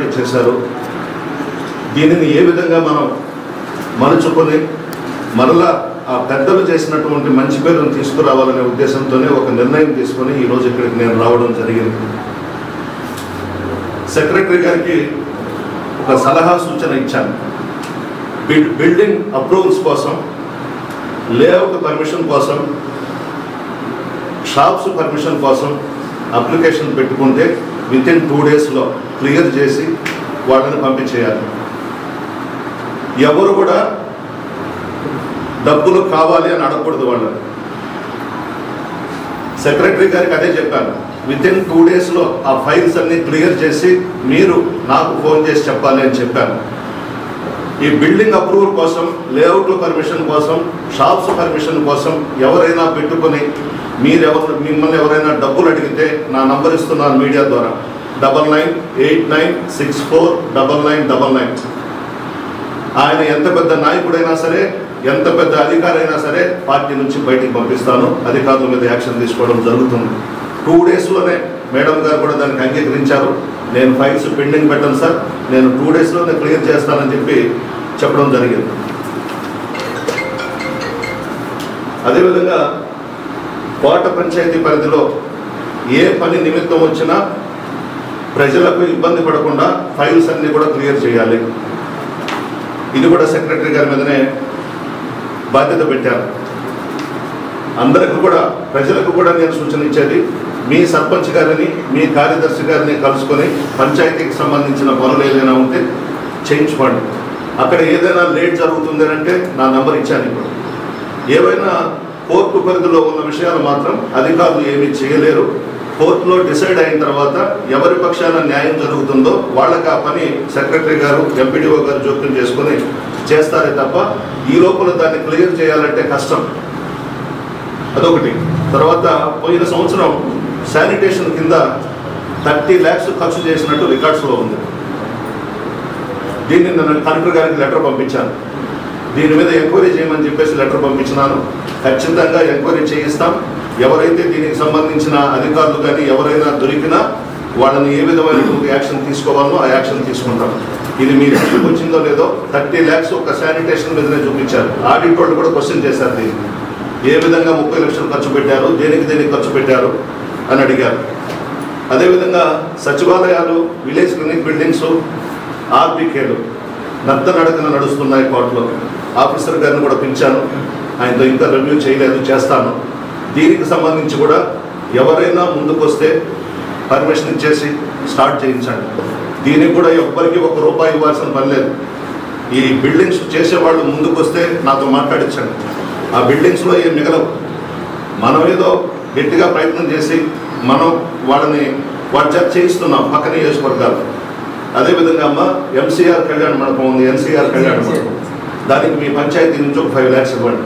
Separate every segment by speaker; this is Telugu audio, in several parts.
Speaker 1: చేశారు దీనిని ఏ విధంగా మనం మలుచుకొని మరలా ఆ పెద్దలు చేసినటువంటి మంచి పేరును తీసుకురావాలనే ఉద్దేశంతోనే ఒక నిర్ణయం తీసుకొని ఈరోజు ఇక్కడికి నేను రావడం జరిగింది సెక్రటరీ గారికి ఒక సలహా సూచన ఇచ్చాను బిల్- బిల్డింగ్ అప్రూవల్స్ కోసం లేఅవుట్ పర్మిషన్ కోసం షాప్స్ పర్మిషన్ కోసం అప్లికేషన్ పెట్టుకుంటే విత్ ఇన్ టూ డేస్లో క్లియర్ చేసి వాళ్ళని పంపించేయాలి ఎవరు కూడా డబ్బులు కావాలి అని అడగకూడదు వాళ్ళని సెక్రటరీ గారికి అదే చెప్పాను విత్ ఇన్ టూ డేస్లో ఆ ఫైల్స్ అన్ని క్లియర్ చేసి మీరు నాకు ఫోన్ చేసి చెప్పాలి అని చెప్పాను ఈ బిల్డింగ్ అప్రూవల్ కోసం లేఅవుట్ పర్మిషన్ కోసం షాప్స్ పర్మిషన్ కోసం ఎవరైనా పెట్టుకొని మీరెవరు మిమ్మల్ని ఎవరైనా డబ్బులు అడిగితే నా నంబర్ ఇస్తున్నాను మీడియా ద్వారా double nine eight nine six four double nine double nine ఆయన ఎంత పెద్ద నాయకుడైనా సరే ఎంత పెద్ద అధికారి అయినా సరే పార్టీ నుంచి బయటికి పంపిస్తాను అధికారుల మీద యాక్షన్ తీసుకోవడం జరుగుతుంది టూ డేస్లోనే మేడం గారు కూడా దానికి అంగీకరించారు నేను ఫైల్స్ పెండింగ్ పెట్టను సార్ నేను టూ డేస్లోనే క్లియర్ చేస్తానని చెప్పి చెప్పడం జరిగింది అదేవిధంగా కోట పంచాయతీ పరిధిలో ఏ పని నిమిత్తం వచ్చినా ప్రజలకు ఇబ్బంది పడకుండా ఫైల్స్ అన్ని కూడా క్లియర్ చేయాలి ఇది కూడా సెక్రటరీ గారి మీదనే బాధ్యత పెట్టారు అందరికి కూడా ప్రజలకు కూడా నేను సూచన ఇచ్చేది మీ సర్పంచ్ గారిని మీ కార్యదర్శి గారిని కలుసుకొని పంచాయతీకి సంబంధించిన పనులు ఏదైనా ఉంటే చేయించుకోండి అక్కడ ఏదైనా లేట్ జరుగుతుంది అని అంటే నా నంబర్ ఇచ్చాను ఇప్పుడు ఏవైనా కోర్టు పరిధిలో ఉన్న విషయాలు మాత్రం అధికారులు ఏమీ చేయలేరు కోర్టులో డిసైడ్ అయిన తర్వాత ఎవరి పక్షాన న్యాయం జరుగుతుందో వాళ్ళకి ఆ పని సెక్రటరీ గారు ఎంపీడీఓ గారు జోక్యం చేసుకొని చేస్తారే తప్ప ఈ లోపల దాన్ని క్లియర్ చేయాలంటే కష్టం అదొకటి తర్వాత పోయిన సంవత్సరం శానిటేషన్ కింద థర్టీ ల్యాక్స్ ఖర్చు చేసినట్టు రికార్డ్స్లో ఉంది దీన్ని నేను కలెక్టర్ గారికి లెటర్ పంపించాను దీని మీద ఎంక్వైరీ చేయమని చెప్పేసి లెటర్ పంపించినాను ఖచ్చితంగా ఎంక్వైరీ చేయిస్తాం ఎవరైతే దీనికి సంబంధించిన అధికారులు కానీ ఎవరైనా దొరికినా వాళ్ళని ఏ విధమైనటువంటి యాక్షన్ తీసుకోవాలో ఆ యాక్షన్ తీసుకుంటాం ఇది మీ దృష్టికి వచ్చిందో లేదో థర్టీ ల్యాక్స్ ఒక శానిటేషన్ మీదనే చూపించారు ఆడిట్ వాళ్ళు కూడా క్వశ్చన్ చేశారు దీన్ని ఏ విధంగా ముప్పై లక్షలు ఖర్చు పెట్టారు దేనికి దేనికి ఖర్చు పెట్టారు అని అడిగారు అదేవిధంగా సచివాలయాలు విలేజ్ క్లినిక్ బిల్డింగ్స్ ఆర్బీకేలు నత్తనడకన నడుస్తున్నాయి కోర్టులో ఆఫీసర్ గారిని కూడా పిలిచాను ఆయనతో ఇంకా రివ్యూ చేయలేదు చేస్తాను దీనికి సంబంధించి కూడా ఎవరైనా ముందుకు వస్తే పర్మిషన్ ఇచ్చేసి స్టార్ట్ చేయించండి దీనికి కూడా ఎవ్వరికి ఒక రూపాయి ఇవ్వాల్సిన పని లేదు ఈ బిల్డింగ్స్ చేసేవాళ్ళు ముందుకు వస్తే నాతో మాట్లాడించండి ఆ బిల్డింగ్స్లో ఏం మిగలవు మనం ఏదో గట్టిగా ప్రయత్నం చేసి మనం వాళ్ళని వాళ్ళ చేత చేయిస్తున్నాం పక్క నియోజకవర్గాలు అదేవిధంగా అమ్మ ఎంసీఆర్ కళ్యాణ మండపం ఉంది ఎన్సీఆర్ కళ్యాణ మండపం దానికి మీ పంచాయతీ నుంచి ఒక ఫైవ్ ల్యాక్స్ ఇవ్వండి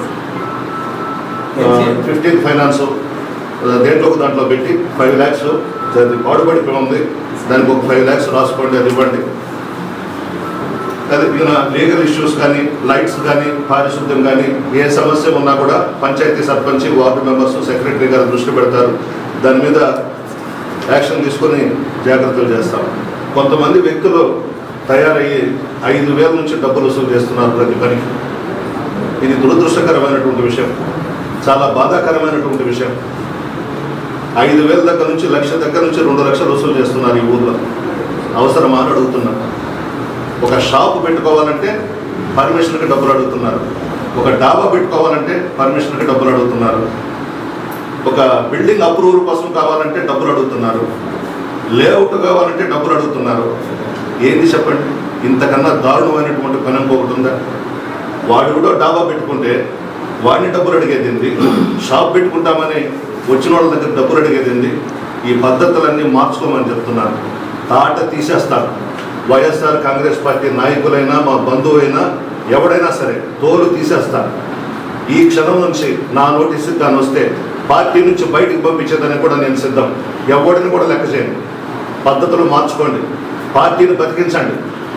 Speaker 1: ఫిఫ్టీన్ ఫైనాన్స్ దేంట్లో ఒక దాంట్లో పెట్టి ఫైవ్ ల్యాక్స్ అది పాడుబడి ఉంది దానికి ఒక ఫైవ్ ల్యాక్స్ రాసుకోండి అది ఇవ్వండి అదే లీగల్ ఇష్యూస్ కానీ లైట్స్ కానీ పారిశుద్ధ్యం కానీ ఏ సమస్య ఉన్నా కూడా panchayat sarpanch ward members secretary గారు దృష్టి పెడతారు దాని మీద యాక్షన్ తీసుకొని జాగ్రత్తలు చేస్తాం కొంతమంది వ్యక్తులు తయారయ్యి ఐదు వేల నుంచి డబ్బులు వసూలు చేస్తున్నారు ప్రతి పనికి ఇది దురదృష్టకరమైనటువంటి విషయం చాలా బాధాకరమైనటువంటి విషయం ఐదు వేల దగ్గర నుంచి లక్ష దగ్గర నుంచి రెండు లక్షలు వసూలు చేస్తున్నారు ఈ ఊర్లో అవసరమా అని అడుగుతున్నా ఒక షాప్ పెట్టుకోవాలంటే పర్మిషన్కి డబ్బులు అడుగుతున్నారు ఒక డాబా పెట్టుకోవాలంటే పర్మిషన్కి డబ్బులు అడుగుతున్నారు ఒక బిల్డింగ్ అప్రూవల్ కోసం కావాలంటే డబ్బులు అడుగుతున్నారు లేఅవుట్ కావాలంటే డబ్బులు అడుగుతున్నారు ఏంది చెప్పండి ఇంతకన్నా దారుణమైనటువంటి పని ఇంకొకటి ఉందా వాడు కూడా డాబా పెట్టుకుంటే వాడిని డబ్బులు అడిగేది షాప్ పెట్టుకుంటామని వచ్చిన వాళ్ళ దగ్గర డబ్బులు అడిగేది ఈ పద్ధతులన్నీ మార్చుకోమని చెప్తున్నాను తాట తీసేస్తాను వైఎస్ఆర్ కాంగ్రెస్ పార్టీ నాయకులైనా మా బంధువైనా ఎవడైనా సరే తోలు తీసేస్తాను ఈ క్షణం నుంచి నా నోటీసు దాన్ని వస్తే పార్టీ నుంచి బయటికి పంపించేదానికి కూడా నేను సిద్ధం ఎవడిని కూడా లెక్క చేయండి పద్ధతులు మార్చుకోండి పార్టీని బతికించండి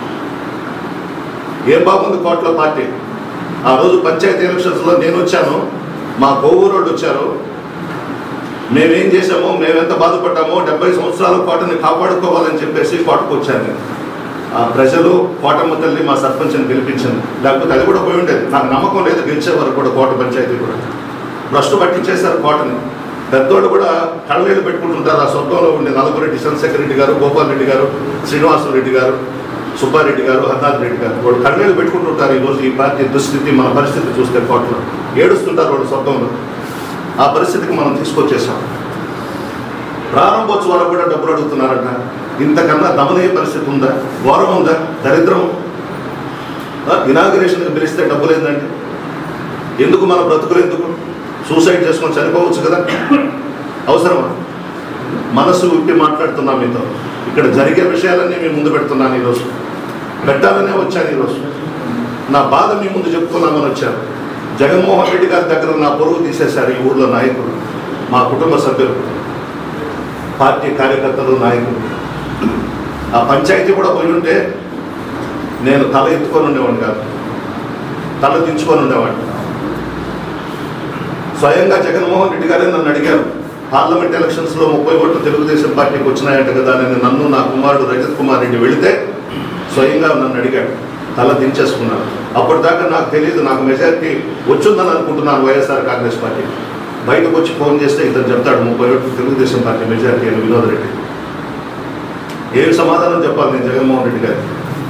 Speaker 1: ఏం బాగుంది కోట్ల పార్టీ ఆ రోజు పంచాయతీ ఎలక్షన్స్లో నేను వచ్చాను మా కోవూరు వాళ్ళు వచ్చారు మేమేం చేసామో మేమెంత బాధపడ్డామో డెబ్బై సంవత్సరాల కోటని కాపాడుకోవాలని చెప్పేసి కోటకు వచ్చాను నేను ఆ ప్రజలు కోటమ్మ తల్లి మా సర్పంచ్ని గెలిపించింది లేకపోతే అది కూడా పోయి ఉండేది నాకు నమ్మకం లేదు గెలిచే వరకు కూడా కోట పంచాయతీ కూడా భ్రష్టు పట్టించేశారు కోటని పెద్దోళ్ళు కూడా కళ్ళనీళ్ళు పెట్టుకుంటుంటారు ఆ స్వర్గంలో ఉండే నలుగురెడ్డి చంద్రశేఖర్ రెడ్డి గారు గోపాల్ రెడ్డి గారు శ్రీనివాస రెడ్డి గారు సుబ్బారెడ్డి గారు హర్నాథ్ రెడ్డి గారు వాళ్ళు కళ్ళనీళ్ళు పెట్టుకుంటుంటారు ఈరోజు ఈ పార్టీ దుస్థితి మన పరిస్థితి చూస్తే కోటలో ఏడుస్తుంటారు వాళ్ళు స్వర్గంలో ఆ పరిస్థితికి మనం తీసుకొచ్చేసాం ప్రారంభోత్సవాలకు కూడా డబ్బులు అడుగుతున్నారట ఇంతకన్నా దమనీయ పరిస్థితి ఉందా ఘోరం ఉందా దరిద్రం ఇనాగ్రేషన్కి పిలిస్తే డబ్బులు ఏందండి ఎందుకు మన బ్రతుకులు ఎందుకు సూసైడ్ చేసుకొని చనిపోవచ్చు కదా అవసరమా మనసు విప్పి మాట్లాడుతున్నాం మీతో ఇక్కడ జరిగే విషయాలన్నీ మీ ముందు పెడుతున్నాను ఈరోజు పెట్టాలనే వచ్చాను ఈరోజు నా బాధ మీ ముందు చెప్పుకున్నామని వచ్చాను జగన్మోహన్ రెడ్డి గారి దగ్గర నా పొరుగు తీసేశారు ఈ ఊళ్ళో నాయకులు మా కుటుంబ సభ్యులు పార్టీ కార్యకర్తలు నాయకులు ఆ పంచాయతీ కూడా పోయి ఉంటే నేను తల ఎత్తుకొని ఉండేవాడిని కాదు తల దించుకొని ఉండేవాడిని స్వయంగా జగన్మోహన్ రెడ్డి గారే నన్ను అడిగారు పార్లమెంట్ ఎలక్షన్స్ లో ముప్పై ఓట్లు తెలుగుదేశం పార్టీకి వచ్చినాయంట కదా అని నన్ను నా కుమారుడు రజత్ కుమార్ రెడ్డి వెళితే స్వయంగా నన్ను అడిగాడు తల దించేసుకున్నాను అప్పటిదాకా నాకు తెలియదు నాకు మెజారిటీ వచ్చిందని అనుకుంటున్నాను వైఎస్ఆర్ కాంగ్రెస్ పార్టీ బయటకు వచ్చి ఫోన్ చేస్తే ఇతను చెప్తాడు ముప్పై ఓట్లు తెలుగుదేశం పార్టీ మెజారిటీ అని వినోద్ రెడ్డి ఏం సమాధానం చెప్పాలి నేను జగన్మోహన్ రెడ్డి గారికి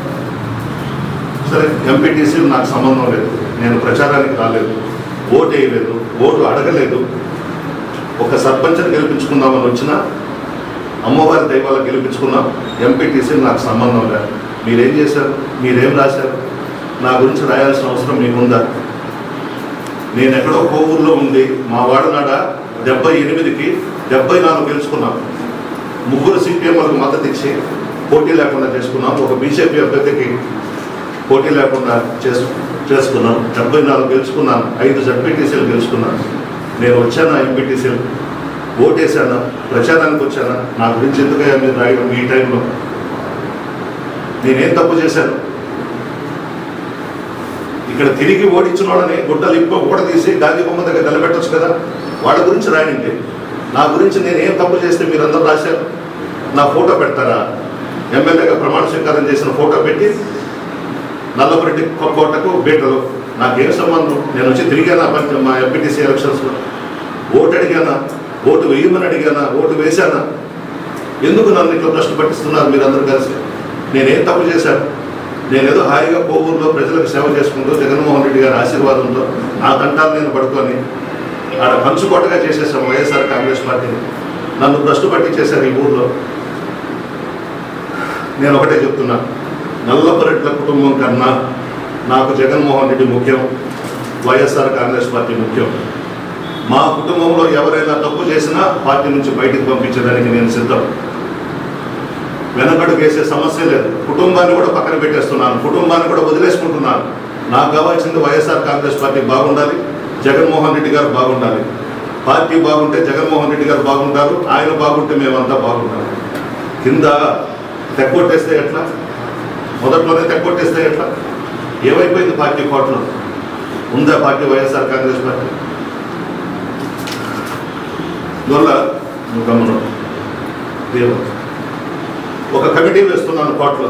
Speaker 1: సరే ఎంపీటీసీ నాకు సంబంధం లేదు నేను ప్రచారానికి రాలేదు ఓటు వేయలేదు ఓటు అడగలేదు ఒక సర్పంచ్ని గెలిపించుకుందామని వచ్చినా అమ్మవారి దైవాల గెలిపించుకున్నాం ఎంపీటీసీ నాకు సంబంధం లేదు మీరేం చేశారు మీరేం రాశారు నా గురించి రాయాల్సిన అవసరం మీకుందా నేను ఎక్కడో కోవూరులో ఉండి మా వాడనాడ డెబ్బై ఎనిమిదికి డెబ్బై నాలుగు గెలుచుకున్నాం ముగ్గురు సిపిఎంలకు మద్దతు ఇచ్చి పోటీ లేకుండా చేసుకున్నాం ఒక బీజేపీ అభ్యర్థికి పోటీ లేకుండా చేసు చేసుకున్నాం డెబ్బై నాలుగు గెలుచుకున్నాను ఐదు జడ్పీటీసీలు గెలుచుకున్నాను నేను వచ్చానా ఎంపీటీసీలు ఓటేసానా ప్రచారానికి వచ్చానా నా గురించి ఎందుకయ్యా మీరు రాయడం ఈ టైంలో నేనేం తప్పు చేశాను ఇక్కడ తిరిగి ఓడించిన వాళ్ళని గుడ్డలు ఇప్ప ఊడ తీసి గాంధీ బొమ్మ దగ్గర నిలబెట్టచ్చు కదా వాళ్ళ గురించి రాయండి నా గురించి నేను ఏం తప్పు చేస్తే మీరందరూ రాశారు నా ఫోటో పెడతారా ఎమ్మెల్యేగా ప్రమాణ స్వీకారం చేసిన ఫోటో పెట్టి నల్లపురెడ్డి కోటకు బీటలు నాకేం సంబంధం నేను వచ్చి తిరిగానా పంచ మా ఎంపీటీసీ ఎలక్షన్స్లో ఓటు అడిగానా ఓటు వేయమని అడిగానా ఓటు వేశానా ఎందుకు నన్ను ఇట్లా ప్రశ్న పట్టిస్తున్నారు మీరందరూ కలిసి నేనేం తప్పు చేశాను నేనేదో హాయిగా కోవూరులో ప్రజలకు సేవ చేసుకుంటూ జగన్మోహన్ రెడ్డి గారి ఆశీర్వాదంతో నా తంటాలు నేను పడుకొని ఆడ పంచుకోటగా చేసేసాం వైఎస్ఆర్ కాంగ్రెస్ పార్టీని నన్ను భ్రష్టు పట్టించేశారు ఈ ఊర్లో నేను ఒకటే చెప్తున్నా నల్లపరెడ్ల కుటుంబం కన్నా నాకు జగన్మోహన్ రెడ్డి ముఖ్యం వైఎస్ఆర్ కాంగ్రెస్ పార్టీ ముఖ్యం మా కుటుంబంలో ఎవరైనా తప్పు చేసినా పార్టీ నుంచి బయటికి పంపించడానికి నేను సిద్ధం వెనకడుగు వేసే సమస్య లేదు కుటుంబాన్ని కూడా పక్కన పెట్టేస్తున్నాను కుటుంబాన్ని కూడా వదిలేసుకుంటున్నాను నాకు కావాల్సింది వైఎస్ఆర్ కాంగ్రెస్ పార్టీ బాగుండాలి జగన్మోహన్ రెడ్డి గారు బాగుండాలి పార్టీ బాగుంటే జగన్మోహన్ రెడ్డి గారు బాగుంటారు ఆయన బాగుంటే మేమంతా బాగుంటాం కింద తెగ్గొట్టేస్తే ఎట్లా మొదట్లోనే తెగ్గొట్టేస్తే ఎట్లా ఏమైపోయింది పార్టీ కోటలో ఉందా పార్టీ వైఎస్ఆర్ కాంగ్రెస్ పార్టీ దొల్ల నువ్వు గమనం దేవ ఒక కమిటీ వేస్తున్నాను కోటలో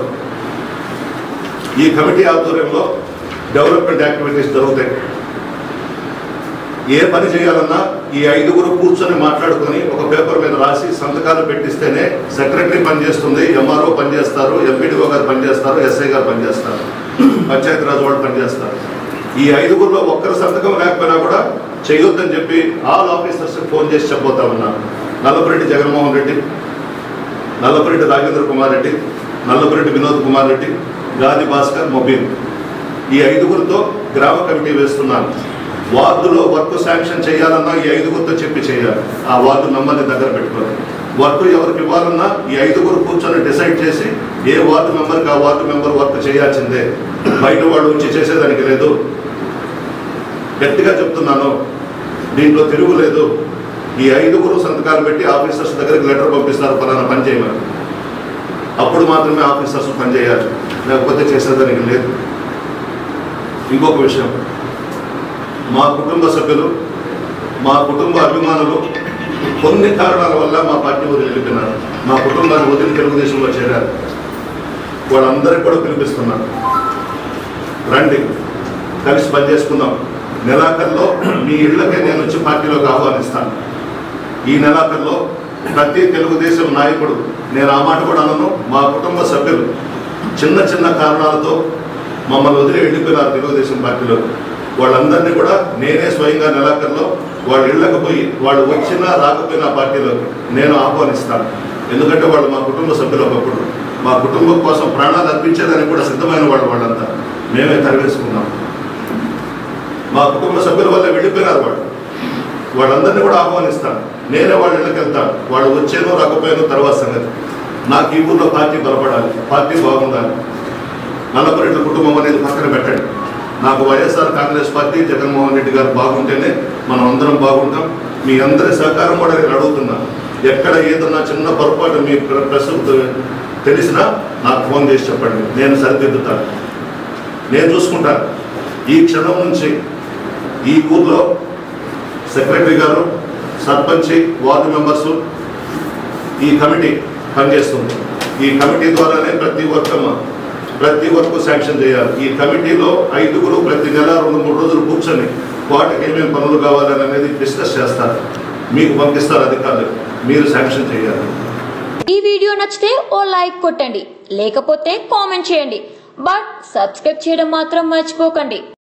Speaker 1: ఈ కమిటీ ఆధ్వర్యంలో డెవలప్మెంట్ యాక్టివిటీస్ జరుగుతాయి ఏ పని చేయాలన్నా ఈ ఐదుగురు కూర్చొని మాట్లాడుకొని ఒక పేపర్ మీద రాసి సంతకాలు పెట్టిస్తేనే సెక్రటరీ పనిచేస్తుంది ఎంఆర్ఓ పనిచేస్తారు ఎంపీడీఓ గారు పనిచేస్తారు ఎస్ఐ గారు పనిచేస్తారు పంచాయతీరాజ్ వాళ్ళు పనిచేస్తారు ఈ ఐదుగురులో ఒక్కరు సంతకం లేకపోయినా కూడా చేయొద్దని చెప్పి ఆల్ ఆఫీసర్స్ ఫోన్ చేసి చెప్పబోతా ఉన్నాను నల్లపురెడ్డి జగన్మోహన్ రెడ్డి నల్లపురెడ్డి రాజేంద్ర కుమార్ రెడ్డి నల్లపురెడ్డి వినోద్ కుమార్ రెడ్డి గాది భాస్కర్ మొబీన్ ఈ ఐదుగురితో గ్రామ కమిటీ వేస్తున్నాను వార్డులో వర్క్ శాంక్షన్ చేయాలన్నా ఈ ఐదుగురితో చెప్పి చేయాలి ఆ వార్డు మెంబర్ని దగ్గర పెట్టుకొని వర్క్ ఎవరికి ఇవ్వాలన్నా ఈ ఐదుగురు కూర్చొని డిసైడ్ చేసి ఏ వార్డు మెంబర్కి ఆ వార్డు మెంబర్ వర్క్ చేయాల్సిందే బయట వాళ్ళు వచ్చి చేసేదానికి లేదు గట్టిగా చెప్తున్నాను దీంట్లో తిరుగులేదు ఈ ఐదుగురు సంతకాలు పెట్టి ఆఫీసర్స్ దగ్గరికి లెటర్ పంపిస్తారు ఫలానా పని చేయమని అప్పుడు మాత్రమే ఆఫీసర్స్ పని చేయాలి లేకపోతే చేసేదానికి లేదు ఇంకొక విషయం మా కుటుంబ సభ్యులు మా కుటుంబ అభిమానులు కొన్ని కారణాల వల్ల మా పార్టీ వదిలి వెళ్ళిపోయినారు మా కుటుంబాన్ని వదిలి తెలుగుదేశంలో చేరారు వాళ్ళందరికీ కూడా పిలిపిస్తున్నాను రండి కలిసి పనిచేసుకుందాం నెలాఖరులో మీ ఇళ్ళకే నేను వచ్చి పార్టీలోకి ఆహ్వానిస్తాను ఈ నెలాఖరులో ప్రతి తెలుగుదేశం నాయకుడు నేను ఆ మాట కూడా అనను మా కుటుంబ సభ్యులు చిన్న చిన్న కారణాలతో మమ్మల్ని వదిలి వెళ్ళిపోయినారు తెలుగుదేశం పార్టీలో వాళ్ళందరినీ కూడా నేనే స్వయంగా నెలాఖరులో వాళ్ళ ఇళ్ళకు పోయి వాళ్ళు వచ్చినా రాకపోయినా పార్టీలోకి నేను ఆహ్వానిస్తాను ఎందుకంటే వాళ్ళు మా కుటుంబ సభ్యులు ఒకప్పుడు మా కుటుంబం కోసం ప్రాణాలు అర్పించేదానికి కూడా సిద్ధమైన వాళ్ళు వాళ్ళంతా మేమే తరివేసుకున్నాం మా కుటుంబ సభ్యుల వల్ల వెళ్ళిపోయినారు వాళ్ళు వాళ్ళందరినీ కూడా ఆహ్వానిస్తాను నేనే వాళ్ళ ఇళ్ళకి వెళ్తాను వాళ్ళు వచ్చేనో రాకపోయానో తర్వాత సంగతి నాకు ఈ ఊర్లో పార్టీ బలపడాలి పార్టీ బాగుండాలి నల్లపరెడ్ల కుటుంబం అనేది పక్కన పెట్టండి నాకు వైఎస్ఆర్ కాంగ్రెస్ పార్టీ జగన్మోహన్ రెడ్డి గారు బాగుంటేనే మనం అందరం బాగుంటాం మీ అందరి సహకారం కూడా నేను అడుగుతున్నాను ఎక్కడ ఏదన్నా చిన్న పొరపాటు మీ ప్ర- ప్రస్తుతం తెలిసినా నాకు ఫోన్ చేసి చెప్పండి నేను సరిదిద్దుతాను నేను చూసుకుంటాను ఈ క్షణం నుంచి ఈ ఊర్లో సెక్రటరీ గారు సర్పంచ్ వార్డు మెంబర్స్ ఈ కమిటీ పనిచేస్తుంది ఈ కమిటీ ద్వారానే ప్రతి ఒక్క ప్రతి ఒక్క శాంక్షన్ చేయాలి ఈ కమిటీలో ఐదుగురు ప్రతి నెల రెండు మూడు రోజులు కూర్చొని వాటికి ఏమేమి పనులు కావాలని అనేది డిస్కస్ చేస్తారు మీకు పంపిస్తారు అధికారులు మీరు శాంక్షన్ చేయాలి
Speaker 2: ఈ వీడియో నచ్చితే ఓ లైక్ కొట్టండి లేకపోతే కామెంట్ చేయండి బట్ సబ్స్క్రైబ్ చేయడం మాత్రం మర్చిపోకండి